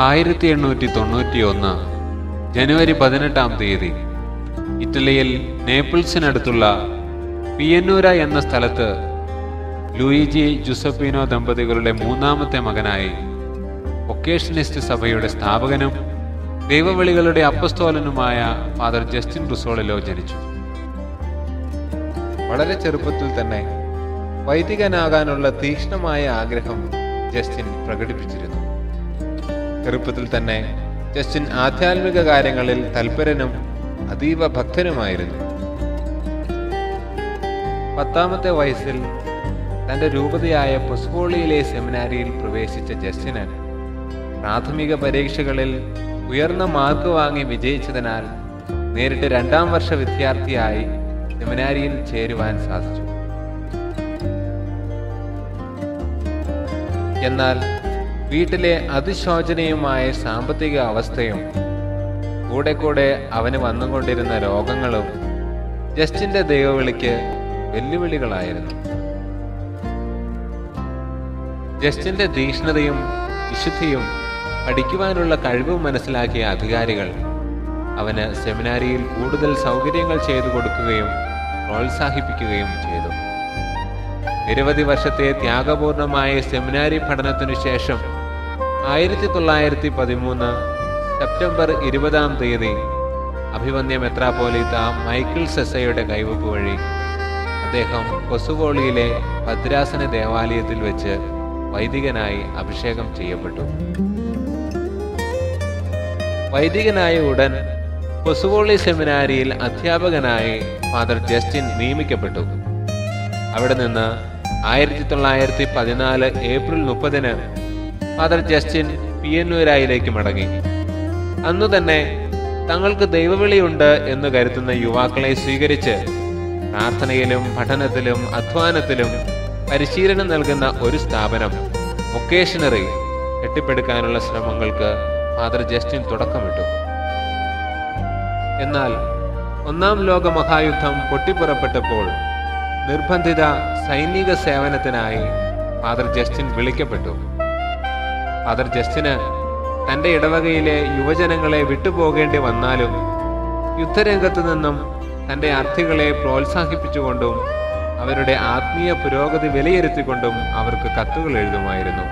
ആയിരത്തി എണ്ണൂറ്റി തൊണ്ണൂറ്റി ഒന്ന് ജനുവരി പതിനെട്ടാം തീയതി ഇറ്റലിയിൽ നേപ്പിൾസിനടുത്തുള്ള പിയന്നൂര എന്ന സ്ഥലത്ത് ലൂയിജി ജുസപ്പിനോ ദമ്പതികളുടെ മൂന്നാമത്തെ മകനായി ഒക്കേഷനിസ്റ്റ് സഭയുടെ സ്ഥാപകനും ദൈവവിളികളുടെ അപ്പസ്തോലനുമായ ഫാദർ ജസ്റ്റിൻ റുസോളിലോ ജനിച്ചു വളരെ ചെറുപ്പത്തിൽ തന്നെ വൈദികനാകാനുള്ള തീക്ഷ്ണമായ ആഗ്രഹം ജസ്റ്റിൻ പ്രകടിപ്പിച്ചിരുന്നു ചെറുപ്പത്തിൽ തന്നെ ജസ്റ്റിൻ ആധ്യാത്മിക കാര്യങ്ങളിൽ തൽപരനും അതീവ ഭക്തനുമായിരുന്നു പത്താമത്തെ വയസ്സിൽ തന്റെ രൂപതയായ പൊസ്കോളിയിലെ സെമിനാരിയിൽ പ്രവേശിച്ച ജസ്റ്റിന് പ്രാഥമിക പരീക്ഷകളിൽ ഉയർന്ന മാർക്ക് വാങ്ങി വിജയിച്ചതിനാൽ നേരിട്ട് രണ്ടാം വർഷ വിദ്യാർത്ഥിയായി സെമിനാരിയിൽ ചേരുവാൻ സാധിച്ചു എന്നാൽ വീട്ടിലെ അതിശോചനീയമായ സാമ്പത്തിക അവസ്ഥയും കൂടെ കൂടെ അവന് വന്നുകൊണ്ടിരുന്ന രോഗങ്ങളും ജസ്റ്റിന്റെ ദൈവവിളിക്ക് വെല്ലുവിളികളായിരുന്നു ജസ്റ്റിന്റെ തീക്ഷ്ണതയും വിശുദ്ധിയും പഠിക്കുവാനുള്ള കഴിവും മനസ്സിലാക്കിയ അധികാരികൾ അവന് സെമിനാരിയിൽ കൂടുതൽ സൗകര്യങ്ങൾ ചെയ്തു കൊടുക്കുകയും പ്രോത്സാഹിപ്പിക്കുകയും ചെയ്തു നിരവധി വർഷത്തെ ത്യാഗപൂർണമായ സെമിനാരി പഠനത്തിനു ശേഷം ആയിരത്തി തൊള്ളായിരത്തി പതിമൂന്ന് സെപ്റ്റംബർ ഇരുപതാം തീയതി അഭിവന്യ മെത്രാപോലീത്ത മൈക്കിൾ സെസയുടെ കൈവപ്പ് വഴി അദ്ദേഹം കൊസുവോളിയിലെ ഭദ്രാസന ദേവാലയത്തിൽ വെച്ച് വൈദികനായി അഭിഷേകം ചെയ്യപ്പെട്ടു വൈദികനായ ഉടൻ കൊസുവോളി സെമിനാരിയിൽ അധ്യാപകനായി ഫാദർ ജസ്റ്റിൻ നിയമിക്കപ്പെട്ടു അവിടെ നിന്ന് ആയിരത്തി തൊള്ളായിരത്തി പതിനാല് ഏപ്രിൽ മുപ്പതിന് ഫാദർ ജസ്റ്റിൻ പിയന്നൂരായിലേക്ക് മടങ്ങി അന്നു തന്നെ തങ്ങൾക്ക് ദൈവവിളിയുണ്ട് എന്ന് കരുതുന്ന യുവാക്കളെ സ്വീകരിച്ച് പ്രാർത്ഥനയിലും പഠനത്തിലും അധ്വാനത്തിലും പരിശീലനം നൽകുന്ന ഒരു സ്ഥാപനം വൊക്കേഷണറി കെട്ടിപ്പടുക്കാനുള്ള ശ്രമങ്ങൾക്ക് ഫാദർ ജസ്റ്റിൻ തുടക്കമിട്ടു എന്നാൽ ഒന്നാം ലോക മഹായുദ്ധം പൊട്ടിപ്പുറപ്പെട്ടപ്പോൾ നിർബന്ധിത സൈനിക സേവനത്തിനായി ഫാദർ ജസ്റ്റിൻ വിളിക്കപ്പെട്ടു ഫാദർ ജസ്റ്റിന് തന്റെ ഇടവകയിലെ യുവജനങ്ങളെ വിട്ടുപോകേണ്ടി വന്നാലും യുദ്ധരംഗത്തു നിന്നും തന്റെ അർത്ഥികളെ പ്രോത്സാഹിപ്പിച്ചുകൊണ്ടും അവരുടെ ആത്മീയ പുരോഗതി വിലയിരുത്തിക്കൊണ്ടും അവർക്ക് കത്തുകൾ എഴുതുമായിരുന്നു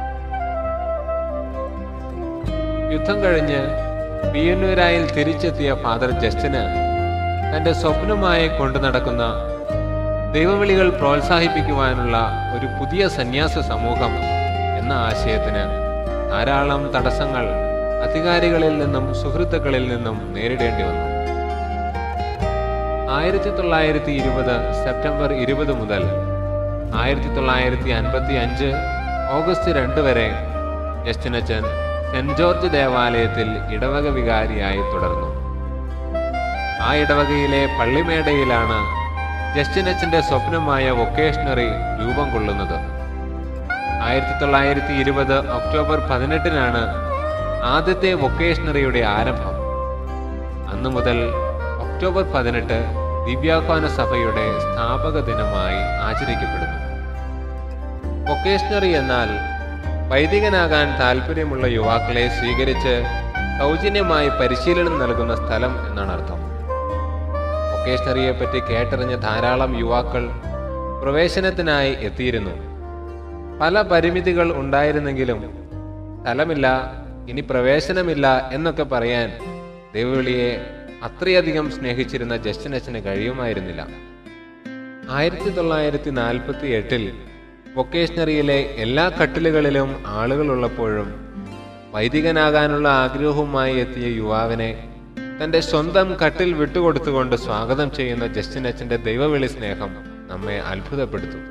യുദ്ധം കഴിഞ്ഞ് പിയന്നൂരായിൽ തിരിച്ചെത്തിയ ഫാദർ ജസ്റ്റിന് തന്റെ സ്വപ്നമായി കൊണ്ടു നടക്കുന്ന ദൈവവിളികൾ പ്രോത്സാഹിപ്പിക്കുവാനുള്ള ഒരു പുതിയ സന്യാസ സമൂഹം എന്ന ആശയത്തിന് ധാരാളം തടസ്സങ്ങൾ അധികാരികളിൽ നിന്നും സുഹൃത്തുക്കളിൽ നിന്നും നേരിടേണ്ടി വന്നു ആയിരത്തി തൊള്ളായിരത്തി ഇരുപത് സെപ്റ്റംബർ ഇരുപത് മുതൽ ആയിരത്തി തൊള്ളായിരത്തി അൻപത്തി അഞ്ച് ഓഗസ്റ്റ് രണ്ട് വരെ ജസ്റ്റിനച്ചൻ സെന്റ് ജോർജ് ദേവാലയത്തിൽ ഇടവക വികാരിയായി തുടർന്നു ആ ഇടവകയിലെ പള്ളിമേടയിലാണ് ജസ്റ്റിനച്ചന്റെ സ്വപ്നമായ വൊക്കേഷണറി രൂപം കൊള്ളുന്നത് ആയിരത്തി തൊള്ളായിരത്തി ഇരുപത് ഒക്ടോബർ പതിനെട്ടിനാണ് ആദ്യത്തെ വൊക്കേഷണറിയുടെ ആരംഭം അന്നു മുതൽ ഒക്ടോബർ പതിനെട്ട് ദിവ്യാഹ്വാന സഭയുടെ സ്ഥാപക ദിനമായി ആചരിക്കപ്പെടുന്നു വൊക്കേഷണറി എന്നാൽ വൈദികനാകാൻ താല്പര്യമുള്ള യുവാക്കളെ സ്വീകരിച്ച് സൗജന്യമായി പരിശീലനം നൽകുന്ന സ്ഥലം എന്നാണ് അർത്ഥം വൊക്കേഷണറിയെ പറ്റി കേട്ടറിഞ്ഞ ധാരാളം യുവാക്കൾ പ്രവേശനത്തിനായി എത്തിയിരുന്നു പല പരിമിതികൾ ഉണ്ടായിരുന്നെങ്കിലും സ്ഥലമില്ല ഇനി പ്രവേശനമില്ല എന്നൊക്കെ പറയാൻ ദൈവവിളിയെ അത്രയധികം സ്നേഹിച്ചിരുന്ന ജസ്റ്റിനച്ചന് കഴിയുമായിരുന്നില്ല ആയിരത്തി തൊള്ളായിരത്തി നാൽപ്പത്തി എട്ടിൽ വൊക്കേഷണറിയിലെ എല്ലാ കട്ടിലുകളിലും ആളുകളുള്ളപ്പോഴും വൈദികനാകാനുള്ള ആഗ്രഹവുമായി എത്തിയ യുവാവിനെ തന്റെ സ്വന്തം കട്ടിൽ വിട്ടുകൊടുത്തുകൊണ്ട് സ്വാഗതം ചെയ്യുന്ന ജസ്റ്റിനച്ചന്റെ ദൈവവിളി സ്നേഹം നമ്മെ അത്ഭുതപ്പെടുത്തും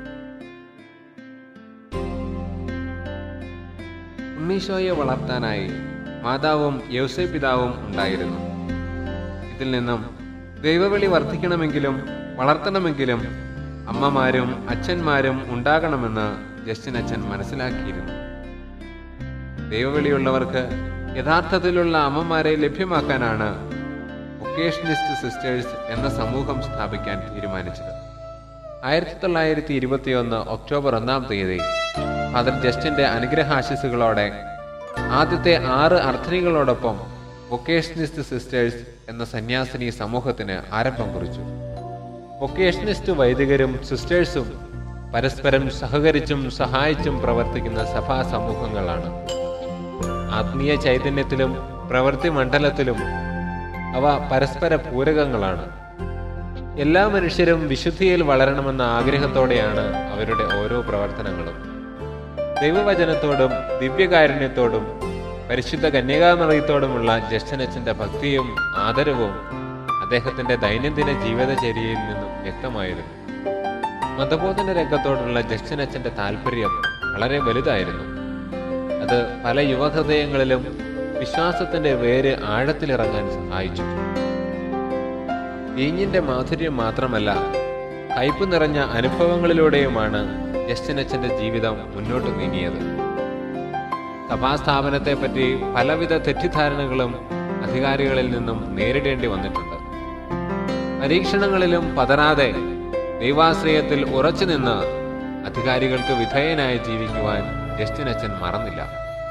ഉണ്ണീശോയെ വളർത്താനായി മാതാവും യൗസേ പിതാവും ഉണ്ടായിരുന്നു ഇതിൽ നിന്നും ദൈവവിളി വർദ്ധിക്കണമെങ്കിലും വളർത്തണമെങ്കിലും അമ്മമാരും അച്ഛന്മാരും ഉണ്ടാകണമെന്ന് ജസ്റ്റിൻ അച്ഛൻ മനസ്സിലാക്കിയിരുന്നു ദൈവവിളിയുള്ളവർക്ക് യഥാർത്ഥത്തിലുള്ള അമ്മമാരെ ലഭ്യമാക്കാനാണ് വൊക്കേഷനിസ്റ്റ് സിസ്റ്റേഴ്സ് എന്ന സമൂഹം സ്ഥാപിക്കാൻ തീരുമാനിച്ചത് ആയിരത്തി തൊള്ളായിരത്തി ഇരുപത്തിയൊന്ന് ഒക്ടോബർ ഒന്നാം തീയതി ഫാദർ ജസ്റ്റിന്റെ അനുഗ്രഹാശിസുകളോടെ ആദ്യത്തെ ആറ് അർത്ഥനികളോടൊപ്പം വൊക്കേഷനിസ്റ്റ് സിസ്റ്റേഴ്സ് എന്ന സന്യാസിനി സമൂഹത്തിന് ആരംഭം കുറിച്ചു വൊക്കേഷനിസ്റ്റ് വൈദികരും സിസ്റ്റേഴ്സും പരസ്പരം സഹകരിച്ചും സഹായിച്ചും പ്രവർത്തിക്കുന്ന സഭാ സമൂഹങ്ങളാണ് ആത്മീയ ചൈതന്യത്തിലും പ്രവൃത്തി മണ്ഡലത്തിലും അവ പരസ്പര പൂരകങ്ങളാണ് എല്ലാ മനുഷ്യരും വിശുദ്ധിയിൽ വളരണമെന്ന ആഗ്രഹത്തോടെയാണ് അവരുടെ ഓരോ പ്രവർത്തനങ്ങളും ദൈവവചനത്തോടും ദിവ്യകാരുണ്യത്തോടും പരിശുദ്ധ കന്യകാമറിയത്തോടുമുള്ള ജ്യേഷ്ഠനച്ഛന്റെ ഭക്തിയും ആദരവും അദ്ദേഹത്തിന്റെ ദൈനംദിന ജീവിതചര്യയിൽ നിന്നും വ്യക്തമായിരുന്നു മതബോധന രംഗത്തോടുള്ള ജ്യേഷ്ഠനച്ഛന്റെ താല്പര്യം വളരെ വലുതായിരുന്നു അത് പല യുവഹൃദയങ്ങളിലും വിശ്വാസത്തിന്റെ വേര് ആഴത്തിലിറങ്ങാൻ സഹായിച്ചു വീഞ്ഞിന്റെ മാധുര്യം മാത്രമല്ല കയ്പ് നിറഞ്ഞ അനുഭവങ്ങളിലൂടെയുമാണ് ജസ്റ്റിനച്ചന്റെ ജീവിതം മുന്നോട്ട് നീങ്ങിയത് സഭാസ്ഥാപനത്തെ പറ്റി പലവിധ തെറ്റിദ്ധാരണകളും അധികാരികളിൽ നിന്നും നേരിടേണ്ടി വന്നിട്ടുണ്ട് പരീക്ഷണങ്ങളിലും പതറാതെ ദൈവാശ്രയത്തിൽ ഉറച്ചു നിന്ന് അധികാരികൾക്ക് വിധേയനായി ജീവിക്കുവാൻ ജസ്റ്റിനച്ചൻ മറന്നില്ല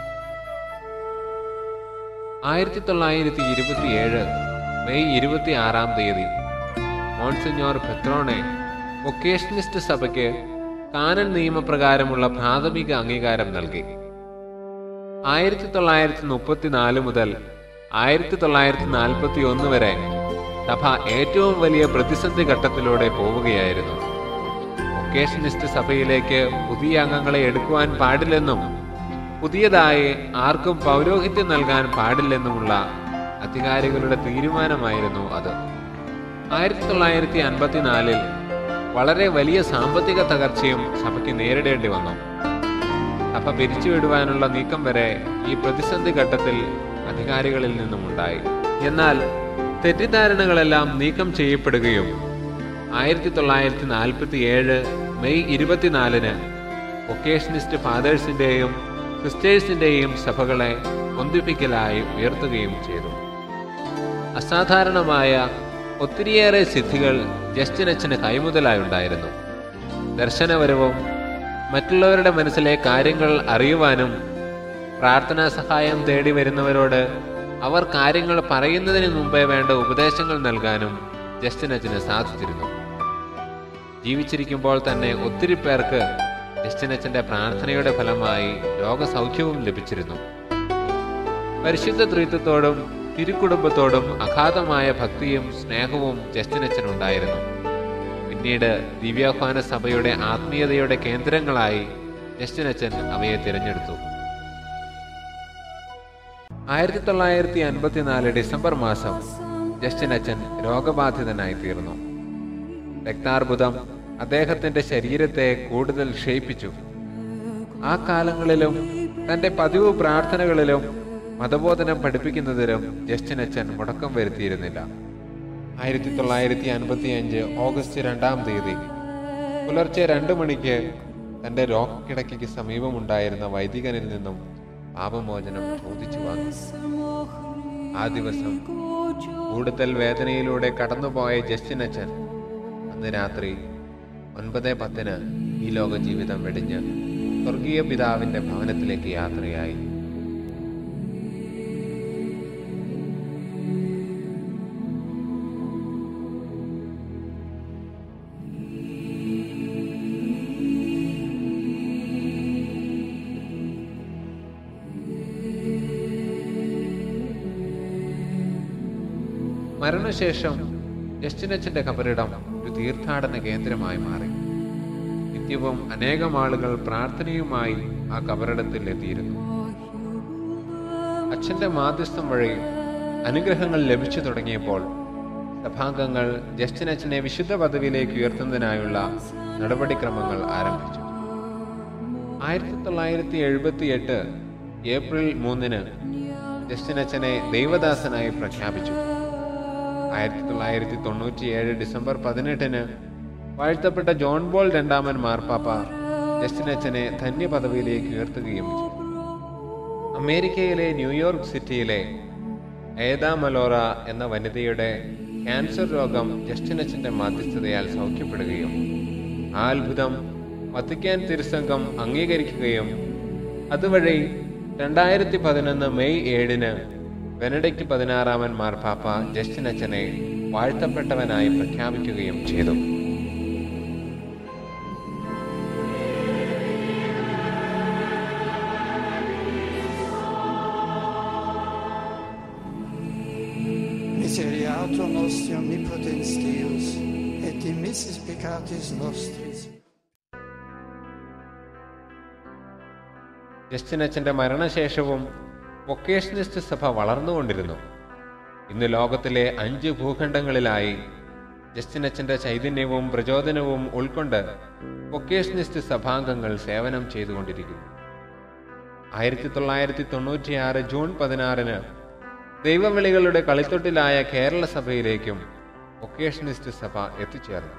ആയിരത്തി തൊള്ളായിരത്തി ഇരുപത്തിയേഴ് മെയ് ഇരുപത്തി ആറാം തീയതി മോൺസിഞ്ഞോർ പെത്രോണെ വൊക്കേഷനിസ്റ്റ് സഭയ്ക്ക് കാനൻ നിയമപ്രകാരമുള്ള പ്രാഥമിക അംഗീകാരം നൽകി ആയിരത്തി തൊള്ളായിരത്തി മുപ്പത്തിനാല് മുതൽ ആയിരത്തി തൊള്ളായിരത്തി നാൽപ്പത്തി ഒന്ന് വരെ സഭ ഏറ്റവും വലിയ പ്രതിസന്ധി ഘട്ടത്തിലൂടെ പോവുകയായിരുന്നു വൊക്കേഷനിസ്റ്റ് സഭയിലേക്ക് പുതിയ അംഗങ്ങളെ എടുക്കുവാൻ പാടില്ലെന്നും പുതിയതായി ആർക്കും പൗരോഹിത്യം നൽകാൻ പാടില്ലെന്നുമുള്ള അധികാരികളുടെ തീരുമാനമായിരുന്നു അത് ആയിരത്തി തൊള്ളായിരത്തി അൻപത്തിനാലിൽ വളരെ വലിയ സാമ്പത്തിക തകർച്ചയും സഭയ്ക്ക് നേരിടേണ്ടി വന്നു സഭ പിരിച്ചുവിടുവാനുള്ള നീക്കം വരെ ഈ പ്രതിസന്ധി ഘട്ടത്തിൽ അധികാരികളിൽ നിന്നും ഉണ്ടായി എന്നാൽ തെറ്റിദ്ധാരണകളെല്ലാം നീക്കം ചെയ്യപ്പെടുകയും ആയിരത്തി തൊള്ളായിരത്തി നാൽപ്പത്തി ഏഴ് മെയ് ഇരുപത്തിനാലിന് വൊക്കേഷനിസ്റ്റ് ഫാദേഴ്സിന്റെയും സിസ്റ്റേഴ്സിന്റെയും സഭകളെ ഒന്നിപ്പിക്കലായി ഉയർത്തുകയും ചെയ്തു അസാധാരണമായ ഒത്തിരിയേറെ സിദ്ധികൾ ജസ്റ്റിനച്ചന് കൈമുതലായുണ്ടായിരുന്നു ദർശനപരവും മറ്റുള്ളവരുടെ മനസ്സിലെ കാര്യങ്ങൾ അറിയുവാനും പ്രാർത്ഥനാ സഹായം തേടി വരുന്നവരോട് അവർ കാര്യങ്ങൾ പറയുന്നതിന് മുമ്പേ വേണ്ട ഉപദേശങ്ങൾ നൽകാനും ജസ്റ്റിനച്ചന് സാധിച്ചിരുന്നു ജീവിച്ചിരിക്കുമ്പോൾ തന്നെ ഒത്തിരി പേർക്ക് ജസ്റ്റിനച്ചന്റെ പ്രാർത്ഥനയുടെ ഫലമായി രോഗസൗഖ്യവും ലഭിച്ചിരുന്നു പരിശുദ്ധ ത്രിത്വത്തോടും തിരുക്കുടുംബത്തോടും അഗാധമായ ഭക്തിയും സ്നേഹവും ജസ്റ്റിനച്ചനുണ്ടായിരുന്നു പിന്നീട് ദിവ്യാഹ്വാന സഭയുടെ ആത്മീയതയുടെ കേന്ദ്രങ്ങളായി ജസ്റ്റിനച്ചൻ അവയെ തിരഞ്ഞെടുത്തു ആയിരത്തി തൊള്ളായിരത്തി അൻപത്തിനാല് ഡിസംബർ മാസം ജസ്റ്റിനച്ചൻ രോഗബാധിതനായി തീർന്നു രക്താർബുദം അദ്ദേഹത്തിന്റെ ശരീരത്തെ കൂടുതൽ ക്ഷയിപ്പിച്ചു ആ കാലങ്ങളിലും തന്റെ പതിവ് പ്രാർത്ഥനകളിലും മതബോധനം പഠിപ്പിക്കുന്നതിലും ജസ്റ്റിനച്ചൻ മുടക്കം വരുത്തിയിരുന്നില്ല ആയിരത്തി തൊള്ളായിരത്തി അൻപത്തി അഞ്ച് ഓഗസ്റ്റ് രണ്ടാം തീയതി പുലർച്ചെ രണ്ടു മണിക്ക് തന്റെ രോഗക്കിടക്കയ്ക്ക് സമീപമുണ്ടായിരുന്ന വൈദികനിൽ നിന്നും പാപമോചനം ചോദിച്ചു വാങ്ങി ആ ദിവസം കൂടുതൽ വേദനയിലൂടെ കടന്നുപോയ ജസ്റ്റിനച്ചൻ അന്ന് രാത്രി ഒൻപത് പത്തിന് ഈ ലോക ജീവിതം വെടിഞ്ഞ് സ്വർഗീയ പിതാവിന്റെ ഭവനത്തിലേക്ക് യാത്രയായി മരണശേഷം ജസ്റ്റിനച്ചന്റെ കബറിടം ഒരു തീർത്ഥാടന കേന്ദ്രമായി മാറി നിത്യവും അനേകം ആളുകൾ പ്രാർത്ഥനയുമായി ആ കബറിടത്തിൽ എത്തിയിരുന്നു അച്ഛന്റെ മാധ്യസ്ഥം വഴി അനുഗ്രഹങ്ങൾ ലഭിച്ചു തുടങ്ങിയപ്പോൾ സഭാംഗങ്ങൾ ജസ്റ്റിനച്ചനെ വിശുദ്ധ പദവിയിലേക്ക് ഉയർത്തുന്നതിനായുള്ള നടപടിക്രമങ്ങൾ ആരംഭിച്ചു ആയിരത്തി തൊള്ളായിരത്തി എഴുപത്തി എട്ട് ഏപ്രിൽ മൂന്നിന് ജസ്റ്റിനച്ചനെ ദൈവദാസനായി പ്രഖ്യാപിച്ചു ആയിരത്തി തൊള്ളായിരത്തി തൊണ്ണൂറ്റിയേഴ് ഡിസംബർ പതിനെട്ടിന് വാഴ്ത്തപ്പെട്ട ജോൺ ബോൾ രണ്ടാമൻ മാർപ്പാപ്പ ജസ്റ്റിനച്ചനെ ധന്യ പദവിയിലേക്ക് ഉയർത്തുകയും ചെയ്തു അമേരിക്കയിലെ ന്യൂയോർക്ക് സിറ്റിയിലെ ഏദാ മലോറ എന്ന വനിതയുടെ ക്യാൻസർ രോഗം ജസ്റ്റിനച്ചന്റെ മാധ്യസ്ഥതയാൽ സൗഖ്യപ്പെടുകയും ആ അത്ഭുതം വത്തിക്കാൻ തിരുസംഘം അംഗീകരിക്കുകയും അതുവഴി രണ്ടായിരത്തി പതിനൊന്ന് മെയ് ഏഴിന് ബെനഡിക്റ്റ് പതിനാറാമൻ മാർപ്പാപ്പ ജസ്റ്റിൻ അച്ഛനെ വാഴ്ത്തപ്പെട്ടവനായി പ്രഖ്യാപിക്കുകയും ചെയ്തു Miseriatur nostri omnipotens Deus, et dimissis peccatis nostris. Justin അച്ഛന്റെ മരണശേഷവും വൊക്കേഷനിസ്റ്റ് സഭ വളർന്നുകൊണ്ടിരുന്നു ഇന്ന് ലോകത്തിലെ അഞ്ച് ഭൂഖണ്ഡങ്ങളിലായി ജസ്റ്റിൻ അച്ഛന്റെ ചൈതന്യവും പ്രചോദനവും ഉൾക്കൊണ്ട് വൊക്കേഷനിസ്റ്റ് സഭാംഗങ്ങൾ സേവനം ചെയ്തുകൊണ്ടിരിക്കുന്നു ആയിരത്തി തൊള്ളായിരത്തി തൊണ്ണൂറ്റിയാറ് ജൂൺ പതിനാറിന് ദൈവവിളികളുടെ കളിത്തൊട്ടിലായ കേരള സഭയിലേക്കും വൊക്കേഷനിസ്റ്റ് സഭ എത്തിച്ചേർന്നു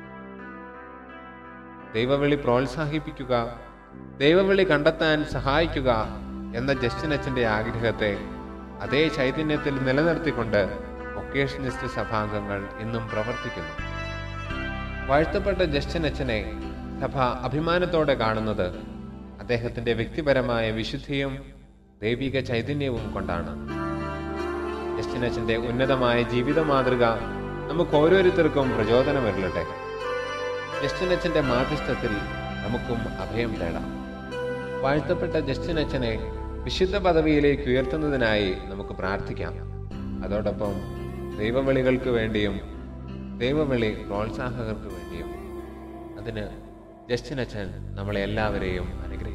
ദൈവവിളി പ്രോത്സാഹിപ്പിക്കുക ദൈവവിളി കണ്ടെത്താൻ സഹായിക്കുക എന്ന ജസ്റ്റിൻ അച്ഛന്റെ ആഗ്രഹത്തെ അതേ ചൈതന്യത്തിൽ നിലനിർത്തിക്കൊണ്ട് വൊക്കേഷനിസ്റ്റ് സഭാംഗങ്ങൾ ഇന്നും പ്രവർത്തിക്കുന്നു വാഴ്ത്തപ്പെട്ട ജസ്റ്റിൻ അച്ഛനെ സഭ അഭിമാനത്തോടെ കാണുന്നത് അദ്ദേഹത്തിന്റെ വ്യക്തിപരമായ വിശുദ്ധിയും ദൈവിക ചൈതന്യവും കൊണ്ടാണ് ജസ്റ്റിൻ അച്ഛന്റെ ഉന്നതമായ ജീവിത മാതൃക നമുക്ക് ഓരോരുത്തർക്കും പ്രചോദനമരുളട്ടെ ജസ്റ്റിൻ അച്ഛന്റെ മാധ്യസ്ഥത്തിൽ നമുക്കും അഭയം തേടാം വാഴ്ത്തപ്പെട്ട ജസ്റ്റിൻ അച്ഛനെ വിശുദ്ധ പദവിയിലേക്ക് ഉയർത്തുന്നതിനായി നമുക്ക് പ്രാർത്ഥിക്കാം അതോടൊപ്പം ദൈവവിളികൾക്ക് വേണ്ടിയും ദൈവവിളി പ്രോത്സാഹകർക്ക് വേണ്ടിയും അതിന് ജസ്റ്റിൻ അച്ഛൻ നമ്മളെ എല്ലാവരെയും അനുഗ്രഹിക്കും